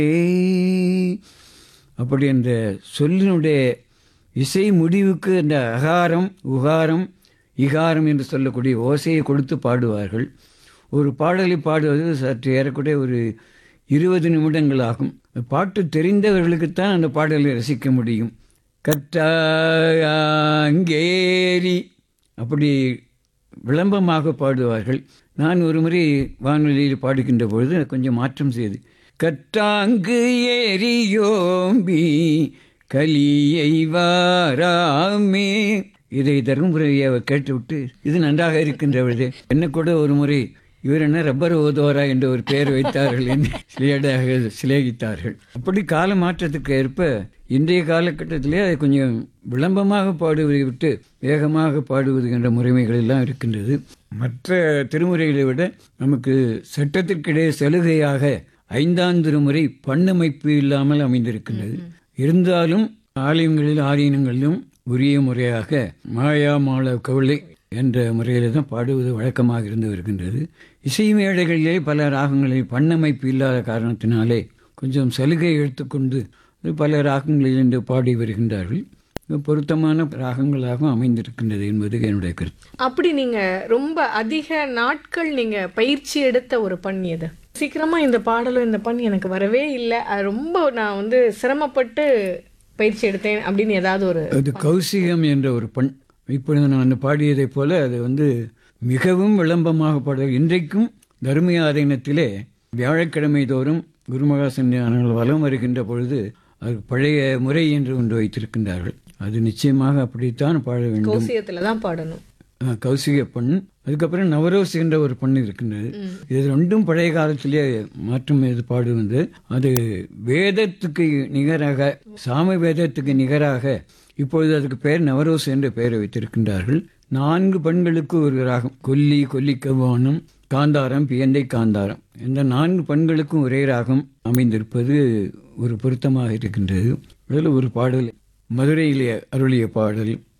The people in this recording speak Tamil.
ஏய் அப்படி அந்த சொல்லினுடைய இசை முடிவுக்கு அந்த அகாரம் உகாரம் இகாரம் என்று சொல்லக்கூடிய ஓசையை கொடுத்து பாடுவார்கள் ஒரு பாடலை பாடுவது சற்று ஏறக்குறைய ஒரு இருபது நிமிடங்கள் ஆகும் பாட்டு தெரிந்தவர்களுக்குத்தான் அந்த பாடலை ரசிக்க முடியும் கற்றாங்கேரி அப்படி விளம்பமாக பாடுவார்கள் நான் ஒரு முறை வானொலியில் பாடுகின்ற பொழுது கொஞ்சம் மாற்றம் செய்து கற்றாங்கு ஏரியோம்பி கலியை வாராமே இதை தருமபுரியை கேட்டுவிட்டு இது நன்றாக இருக்கின்றவர்களே என்ன கூட ஒரு முறை இவர் என்ன ரப்பர் ஓதோரா என்ற ஒரு பெயர் வைத்தார்கள் என்று சிலையடாக சிலேகித்தார்கள் அப்படி கால மாற்றத்துக்கு ஏற்ப இன்றைய காலகட்டத்திலே அதை கொஞ்சம் விளம்பமாக பாடுவதை விட்டு வேகமாக பாடுவது என்ற முறைமைகள் எல்லாம் இருக்கின்றது மற்ற திருமுறைகளை விட நமக்கு சட்டத்திற்கிடையே சலுகையாக ஐந்தாம் திருமுறை பண்ணமைப்பு இல்லாமல் அமைந்திருக்கின்றது இருந்தாலும் ஆலயங்களில் ஆலயங்களிலும் உரிய முறையாக மாயா மாள கவலை என்ற முறையில் தான் பாடுவது வழக்கமாக இருந்து வருகின்றது இசை மேடைகளிலே பல ராகங்களில் பண்ணமைப்பு இல்லாத காரணத்தினாலே கொஞ்சம் சலுகை எடுத்துக்கொண்டு பல ராகங்களில் இன்று பாடி வருகின்றார்கள் பொருத்தமான ராகங்களாகவும் அமைந்திருக்கின்றது என்பது என்னுடைய கருத்து அப்படி நீங்க ரொம்ப அதிக நாட்கள் நீங்க பயிற்சி எடுத்த ஒரு பண் எது சீக்கிரமா இந்த பாடலும் இந்த பண் எனக்கு வரவே இல்லை அது ரொம்ப நான் வந்து சிரமப்பட்டு பயிற்சி எடுத்தேன் அப்படின்னு ஏதாவது ஒரு அது கௌசிகம் என்ற ஒரு பண் இப்பொழுது நான் பாடியதைப் போல அது வந்து மிகவும் விளம்பமாக பாட இன்றைக்கும் தர்மியாதீனத்திலே வியாழக்கிழமை தோறும் குருமகா சன்னியானங்கள் வலம் வருகின்ற பொழுது அது பழைய முறை என்று ஒன்று வைத்திருக்கின்றார்கள் அது நிச்சயமாக அப்படித்தான் பாட வேண்டும் கோசியத்துல தான் பாடணும் அஹ், கௌசிக பண் அதுக்கப்புறம் நவரோஸ் என்ற ஒரு பண் இருக்கின்றது இது ரெண்டும் பழைய காலத்திலே மாற்றம் இது பாடுவது அது வேதத்துக்கு நிகராக சாம வேதத்துக்கு நிகராக இப்பொழுது அதுக்கு பெயர் நவரோஸ் என்ற பெயரை வைத்திருக்கின்றார்கள் நான்கு பெண்களுக்கு ஒரு ராகம் கொல்லி கொல்லிக்கவானம் காந்தாரம் பியந்தை காந்தாரம் இந்த நான்கு பெண்களுக்கும் ஒரே ராகம் அமைந்திருப்பது ஒரு பொருத்தமாக இருக்கின்றது அதில் ஒரு பாடல் மதுரையிலே அருளிய பாடல்